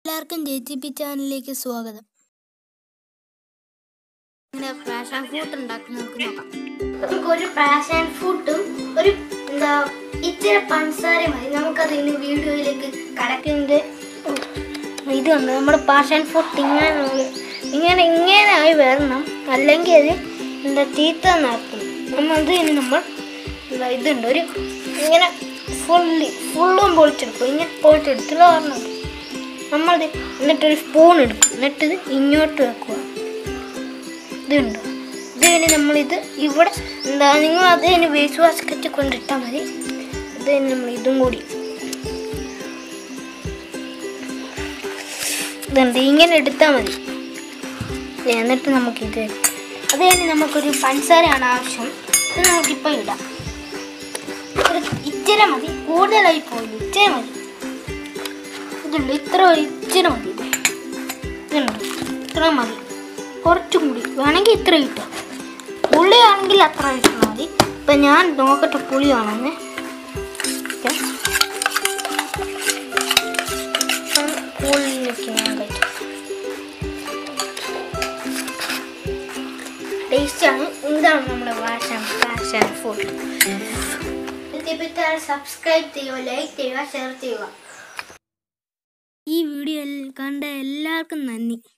എല്ലാവർക്കും J T P ചാനലിലേക്ക് സ്വാഗതം ഇങ്ങനെ പാഷൻ ഫ്രൂട്ട് ഉണ്ടാക്കുന്ന നമുക്ക് നോക്കാം നമുക്ക് ഒരു പാഷൻ ഫ്രൂട്ടും ഒരു എന്താ ഇച്ചിരി പഞ്ചസാര മതി നമുക്കതിന് വീഡിയോയിലേക്ക് കടക്കുന്നത് ഇതുണ്ട് നമ്മുടെ പാഷൻ ഫ്രൂട്ട് ഇങ്ങനെ ഇങ്ങനെ ഇങ്ങനെ ആയി വരണം അല്ലെങ്കിൽ അത് എന്താ തീത്ത നടത്തും നമ്മളത് ഇനി നമ്മൾ എന്താ ഇതുണ്ട് ഒരു ഇങ്ങനെ ഫുള്ളി ഫുള്ളും പൊളിച്ചെടുക്കും ഇങ്ങനെ പൊളിച്ചെടുത്തില്ല പറഞ്ഞത് നമ്മളത് എന്നിട്ടൊരു സ്പൂൺ എടുക്കും എന്നിട്ടിത് ഇങ്ങോട്ട് വെക്കുക ഇതുണ്ട് ഇത് കഴിഞ്ഞ് നമ്മളിത് ഇവിടെ എന്താ നിങ്ങൾ അത് കഴിഞ്ഞ് വേസ്റ്റ് ബാസ്ക്കറ്റ് കൊണ്ടിട്ടാൽ മതി ഇത് കഴിഞ്ഞ് നമ്മൾ ഇതും കൂടി ഇതുണ്ട് ഇങ്ങനെ എടുത്താൽ മതി എന്നിട്ട് നമുക്കിത് അത് കഴിഞ്ഞ് നമുക്കൊരു പഞ്ചസാരയാണ് ആവശ്യം ഇത് നമുക്കിപ്പോൾ ഇടാം ഒരു ഇച്ചിരി മതി കൂടുതലായി പോയി ഇച്ചിരി മതി ഇതുണ്ട് ഇത്ര ഒരു ഇച്ചിരി മതി ഇതുണ്ട് ഇത്ര മതി കുറച്ചും കൂടി വേണമെങ്കിൽ ഇത്ര കിട്ടും പുളിയാണെങ്കിൽ അത്ര കിട്ടണം മതി ഇപ്പം ഞാൻ നോക്കട്ടെ പുളിയാണെന്ന് ഓക്കെ പുളിയൊക്കെ ഞാൻ കഴിച്ചു ടേസ്റ്റാണ് ഇതാണ് നമ്മുടെ പാഷൻ പാഷൻ ഫുഡ് സബ്സ്ക്രൈബ് ചെയ്യുക ലൈക്ക് ചെയ്യുക ഷെയർ ചെയ്യുക ഈ വീഡിയോ കണ്ട എല്ലാവർക്കും നന്ദി